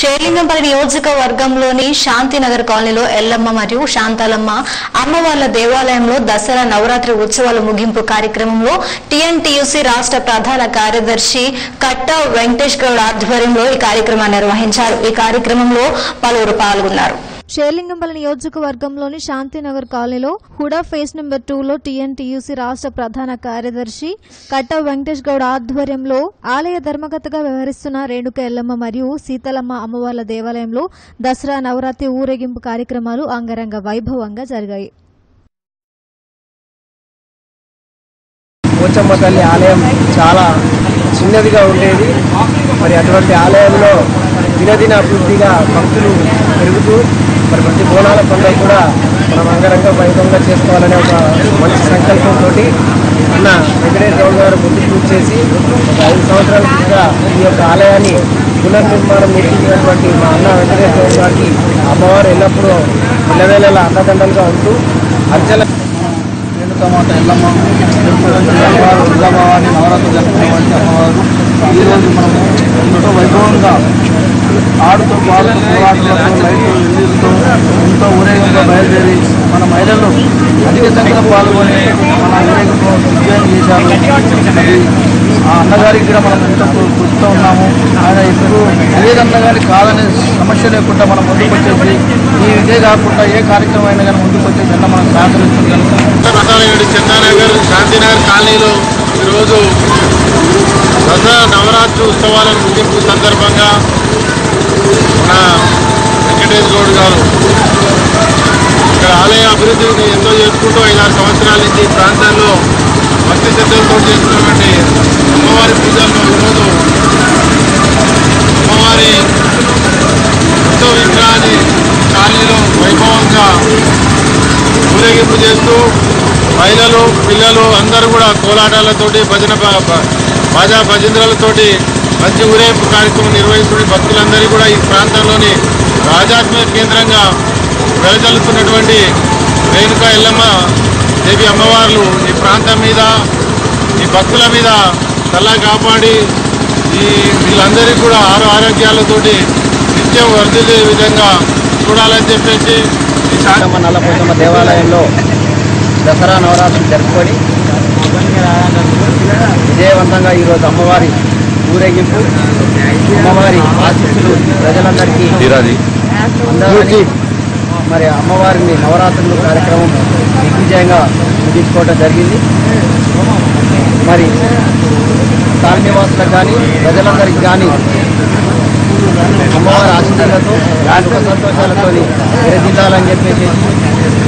షేర్లింగంపల్లి నియోజకవర్గంలోని శాంతినగర్ కాలనీలో ఎల్లమ్మ మరియు శాంతాలమ్మ అమ్మవార్ల దేవాలయంలో దసరా నవరాత్రి ఉత్సవాల ముగింపు కార్యక్రమంలో టీఎన్టీయూసీ రాష్ట్ర ప్రధాన కార్యదర్శి కట్ట వెంకటేష్ గౌడ్ ఆధ్వర్యంలో ఈ కార్యక్రమాన్ని నిర్వహించారు ఈ కార్యక్రమంలో పలువురు పాల్గొన్నారు షేర్లింగంపల్లి నియోజకవర్గంలోని శాంతినగర్ కాలనీలో హుడా ఫేస్ నెంబర్ టూలో టీఎన్టీయూసీ రాష్ట్ర ప్రధాన కార్యదర్శి కట్ట వెంకటేష్ గౌడ్ ఆధ్వర్యంలో ఆలయ ధర్మకర్తగా వ్యవహరిస్తున్న రేణుక ఎల్లమ్మ మరియు సీతలమ్మ అమ్మవార్ల దేవాలయంలో దసరా నవరాత్రి ఊరేగింపు కార్యక్రమాలు అంగరంగ వైభవంగా జరిగాయి పోచమ్మ తల్లి ఆలయం చాలా చిన్నదిగా ఉండేది మరి అటువంటి ఆలయంలో దినదిన అభివృద్ధిగా భక్తులు పెరుగుతూ మరి ప్రతి బోనాల పండుగ కూడా మనం అంగరంగ వైభవంగా చేసుకోవాలనే ఒక మంచి సంకల్పంతో అన్న వెంకటేశ్వర గౌడ్ గారు ముందుకు పూజ చేసి ఒక ఐదు సంవత్సరాల క్రితంగా ఈ యొక్క ఆలయాన్ని పునర్నిర్మాణం నిర్మించినటువంటి మా అన్న వెంకటేశ్వర గౌడ్ గారికి అమ్మవారు ఎల్లప్పుడూ నిలవేళలా అండదండలుగా ఉంటూ అర్చన రేణుకామాత ఎల్లమ్మ అమ్మవారు దుర్గాభవాని నవరాత్రి జరుపుకున్నటువంటి అమ్మవారు ఈరోజు మనము ఎంతో వైభవంగా ఆడుతూ పాడుతూ పోరాటలతో లైట్లు ఎల్లీలతో ఎంతో ఊరేగింపుగా బయలుదేరి మన మహిళలు అధిక సంఖ్యలో పాల్గొని మన ఊరేగింపు విజయం చేశారు మరి ఆ అన్నగారికి కూడా మనం ఎంతో కృషితో ఉన్నాము ఆయన ఇప్పుడు ఏదన్నా కానీ కాదనే సమస్య లేకుండా మనం ముందుకు వచ్చేసి ఈ ఇదే కాకుండా ఏ కార్యక్రమం అయినా కానీ ముందుకు వచ్చేసి అన్న మనం సహకరిస్తుంది కనుక ప్రధానమైన చందానగర్ శాంతినగర్ కాలనీలో ఈరోజు దసరా నవరాత్రి ఉత్సవాల ముగింపు సందర్భంగా మన వెంకటేష్ గౌడ్ గారు ఇక్కడ ఆలయ అభివృద్ధిని ఎంతో చేసుకుంటూ ఐదారు సంవత్సరాల నుంచి ఈ ప్రాంతాల్లో భక్తి శ్రద్ధలతో చేస్తున్నటువంటి అమ్మవారి పూజల్లో ఈరోజు అమ్మవారి ఉత్సవ విగ్రహాన్ని కాలనీలో వైభవంగా ఊరేగింపు చేస్తూ మహిళలు పిల్లలు అందరూ కూడా కోలాటాలతోటి భజన బ- బ- బాజా భజంద్రాలతోటి మంచి ఊరేగింపు కార్యక్రమం నిర్వహిస్తున్న భక్తులందరికీ కూడా ఈ ప్రాంతంలోని ఆధ్యాత్మిక కేంద్రంగా వెలజల్లుతున్నటువంటి రేణుకా ఎల్లమ్మ దేవి అమ్మవార్లు ఈ ప్రాంతం మీద ఈ భక్తుల మీద తల్లా కాపాడి ఈ వీళ్ళందరికీ కూడా ఆరు ఆరోగ్యాలతోటి నిత్యం వర్ధిల్లే విధంగా చూడాలని చెప్పేసి ఈ శా- శాంతమ్మ నల్లపోచమ్మ దేవాలయంలో దసరా నవరాత్రులు జరుపుకొని విజయవంతంగా ఈరోజు అమ్మవారి ఊరేగింపు అమ్మవారి ఆశీస్సులు ప్రజలందరికీ అందరికీ మరి అమ్మవారిని నవరాత్రులు కార్యక్రమం దిగ్విజయంగా ముగించుకోవడం జరిగింది మరి స్థానివాసులకు కానీ ప్రజలందరికీ కానీ అమ్మవారి ఆశీస్సులతో సుఖ సంతోషాలతో విరజిల్లాలని చెప్పేసి